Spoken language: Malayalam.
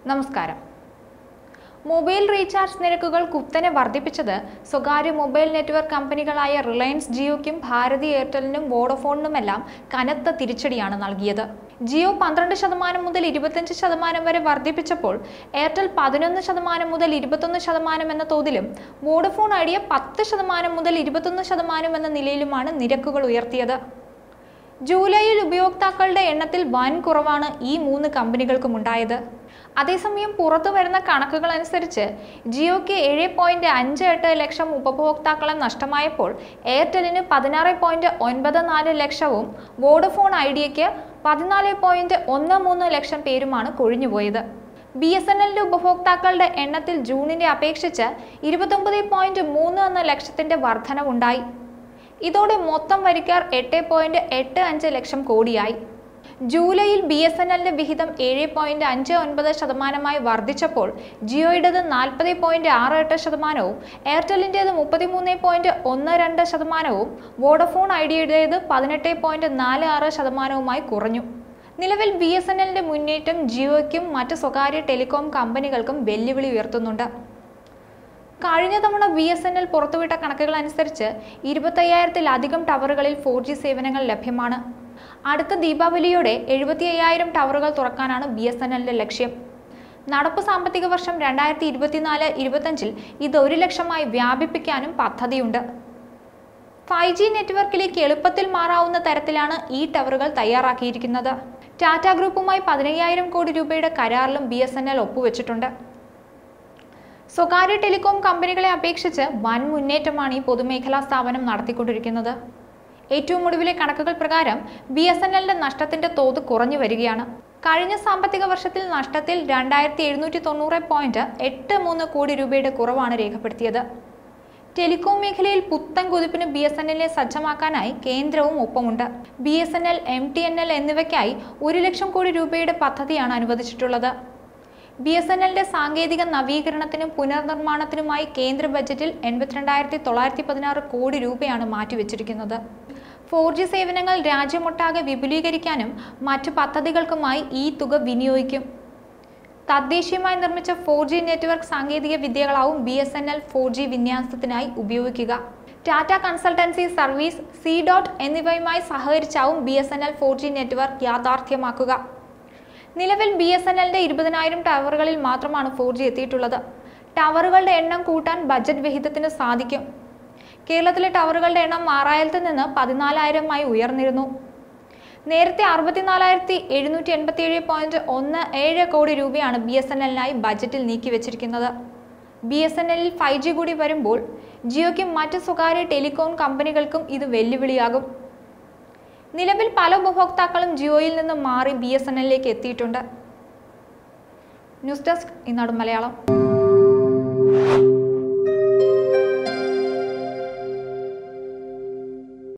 നമസ്കാരം മൊബൈൽ റീചാർജ് നിരക്കുകൾ കുത്തനെ വർദ്ധിപ്പിച്ചത് സ്വകാര്യ മൊബൈൽ നെറ്റ്വർക്ക് കമ്പനികളായ റിലയൻസ് ജിയോയ്ക്കും ഭാരതി എയർടെലിനും വോഡഫോണിനുമെല്ലാം കനത്ത തിരിച്ചടിയാണ് നൽകിയത് ജിയോ പന്ത്രണ്ട് ശതമാനം മുതൽ ഇരുപത്തഞ്ച് ശതമാനം വരെ വർദ്ധിപ്പിച്ചപ്പോൾ എയർടെൽ പതിനൊന്ന് ശതമാനം മുതൽ ഇരുപത്തൊന്ന് ശതമാനം എന്ന തോതിലും വോഡഫോൺ ഐഡിയ പത്ത് ശതമാനം മുതൽ ഇരുപത്തൊന്ന് ശതമാനം എന്ന നിലയിലുമാണ് നിരക്കുകൾ ഉയർത്തിയത് ജൂലൈയിൽ ഉപയോക്താക്കളുടെ എണ്ണത്തിൽ വൻ കുറവാണ് ഈ മൂന്ന് കമ്പനികൾക്കും ഉണ്ടായത് അതേസമയം പുറത്തു വരുന്ന കണക്കുകൾ അനുസരിച്ച് ജിയോയ്ക്ക് ഏഴ് പോയിന്റ് അഞ്ച് എട്ട് ലക്ഷം ഉപഭോക്താക്കളെ നഷ്ടമായപ്പോൾ എയർടെലിന് പതിനാറ് പോയിന്റ് ഒൻപത് നാല് ലക്ഷവും വോഡഫോൺ ഐഡിയയ്ക്ക് പതിനാല് പോയിന്റ് ഒന്ന് മൂന്ന് ലക്ഷം പേരുമാണ് കൊഴിഞ്ഞുപോയത് ബി എസ് എൻ എല്ലിന്റെ ഉപഭോക്താക്കളുടെ എണ്ണത്തിൽ ജൂണിനെ അപേക്ഷിച്ച് ഇരുപത്തൊമ്പത് പോയിന്റ് മൂന്ന് എന്ന ലക്ഷത്തിന്റെ വർധനവുണ്ടായി ഇതോടെ മൊത്തം വരിക്കാർ എട്ട് പോയിന്റ് എട്ട് അഞ്ച് ലക്ഷം കോടിയായി ജൂലൈയിൽ ബി എസ് എൻ എല്ലിന്റെ വിഹിതം ഏഴ് പോയിന്റ് അഞ്ച് ഒൻപത് ശതമാനമായി വർദ്ധിച്ചപ്പോൾ ജിയോയുടേത് നാൽപ്പത് പോയിന്റ് ആറ് എട്ട് ശതമാനവും എയർടെലിൻ്റേത് മുപ്പത്തിമൂന്ന് പോയിന്റ് ഒന്ന് രണ്ട് ശതമാനവും വോഡഫോൺ ഐഡിയയുടേത് പതിനെട്ട് പോയിന്റ് നാല് ആറ് ശതമാനവുമായി കുറഞ്ഞു നിലവിൽ ബി എസ് എൻ എല്ലിന്റെ മുന്നേറ്റം ജിയോയ്ക്കും മറ്റ് സ്വകാര്യ ടെലികോം കമ്പനികൾക്കും വെല്ലുവിളി ഉയർത്തുന്നുണ്ട് കഴിഞ്ഞ തവണ ബി എസ് എൻ എൽ പുറത്തുവിട്ട കണക്കുകൾ അനുസരിച്ച് ഇരുപത്തയ്യായിരത്തിലധികം ടവറുകളിൽ ഫോർ ജി സേവനങ്ങൾ ലഭ്യമാണ് അടുത്ത ദീപാവലിയോടെ എഴുപത്തി അയ്യായിരം ടവറുകൾ തുറക്കാനാണ് ബി എസ് എൻ എല്ലിന്റെ ലക്ഷ്യം നടപ്പ് സാമ്പത്തിക വർഷം രണ്ടായിരത്തി ഇരുപത്തിനാല് ഇരുപത്തഞ്ചിൽ ഇത് ഒരു ലക്ഷമായി വ്യാപിപ്പിക്കാനും പദ്ധതിയുണ്ട് ഫൈവ് ജി നെറ്റ്വർക്കിലേക്ക് എളുപ്പത്തിൽ മാറാവുന്ന തരത്തിലാണ് ഈ ടവറുകൾ തയ്യാറാക്കിയിരിക്കുന്നത് ടാറ്റ ഗ്രൂപ്പുമായി പതിനയ്യായിരം കോടി രൂപയുടെ കരാറിലും ബി എസ് എൻ എൽ ഒപ്പുവെച്ചിട്ടുണ്ട് സ്വകാര്യ ടെലികോം കമ്പനികളെ അപേക്ഷിച്ച് വൻ മുന്നേറ്റമാണ് ഈ പൊതുമേഖലാ സ്ഥാപനം നടത്തിക്കൊണ്ടിരിക്കുന്നത് ഏറ്റവും ഒടുവിലെ കണക്കുകൾ പ്രകാരം ബി എസ് എൻ എല്ലിന്റെ നഷ്ടത്തിന്റെ തോത് കുറഞ്ഞു വരികയാണ് കഴിഞ്ഞ സാമ്പത്തിക വർഷത്തിൽ നഷ്ടത്തിൽ രണ്ടായിരത്തി എഴുന്നൂറ്റി തൊണ്ണൂറ് പോയിന്റ് എട്ട് മൂന്ന് കോടി രൂപയുടെ കുറവാണ് രേഖപ്പെടുത്തിയത് ടെലികോം മേഖലയിൽ പുത്തൻ കുതിപ്പിന് ബി എസ് എൻ എല്ലിനെ സജ്ജമാക്കാനായി കേന്ദ്രവും ഒപ്പമുണ്ട് B S N L M T N L എന്നിവയ്ക്കായി ഒരു ലക്ഷം കോടി രൂപയുടെ പദ്ധതിയാണ് അനുവദിച്ചിട്ടുള്ളത് ബി എസ് എൻ എല്ലിന്റെ സാങ്കേതിക നവീകരണത്തിനും പുനർനിർമ്മാണത്തിനുമായി കേന്ദ്ര ബജറ്റിൽ എൺപത്തിരണ്ടായിരത്തി തൊള്ളായിരത്തി പതിനാറ് കോടി രൂപയാണ് മാറ്റിവെച്ചിരിക്കുന്നത് ഫോർ ജി സേവനങ്ങൾ രാജ്യമൊട്ടാകെ വിപുലീകരിക്കാനും മറ്റു പദ്ധതികൾക്കുമായി ഈ തുക വിനിയോഗിക്കും തദ്ദേശീയമായി നിർമ്മിച്ച ഫോർ ജി നെറ്റ്വർക്ക് സാങ്കേതിക വിദ്യകളാവും B S N L four G വിന്യാസത്തിനായി ഉപയോഗിക്കുക Tata consultancy service C dot എന്നിവയുമായി സഹകരിച്ചാവും B S N L four G network യാഥാർത്ഥ്യമാക്കുക നിലവിൽ ബി എസ് എൻ എല്ലിന്റെ ഇരുപതിനായിരം ടവറുകളിൽ മാത്രമാണ് ഫോർ ജി എത്തിയിട്ടുള്ളത് ടവറുകളുടെ എണ്ണം കൂട്ടാൻ ബജറ്റ് വിഹിതത്തിന് സാധിക്കും കേരളത്തിലെ ടവറുകളുടെ എണ്ണം ആറായിരത്തിൽ നിന്ന് പതിനാലായിരമായി ഉയർന്നിരുന്നു നേരത്തെ അറുപത്തിനാലായിരത്തി എഴുന്നൂറ്റി എൺപത്തി ഏഴ് പോയിന്റ് ഒന്ന് ഏഴ് കോടി രൂപയാണ് ബി എസ് എൻ എല്ലിനായി ബജറ്റിൽ നീക്കിവെച്ചിരിക്കുന്നത് ബി എസ് എൻ എല്ലിൽ ഫൈവ് ജി കൂടി വരുമ്പോൾ ജിയോയ്ക്കും മറ്റ് സ്വകാര്യ ടെലികോം കമ്പനികൾക്കും ഇത് വെല്ലുവിളിയാകും നിലവിൽ പല ഉപഭോക്താക്കളും ജിയോയിൽ നിന്ന് മാറി ബി എസ് എൻ എല്ലിലേക്ക് എത്തിയിട്ടുണ്ട് ന്യൂസ് ഡെസ്ക് ഇന്നാടും മലയാളം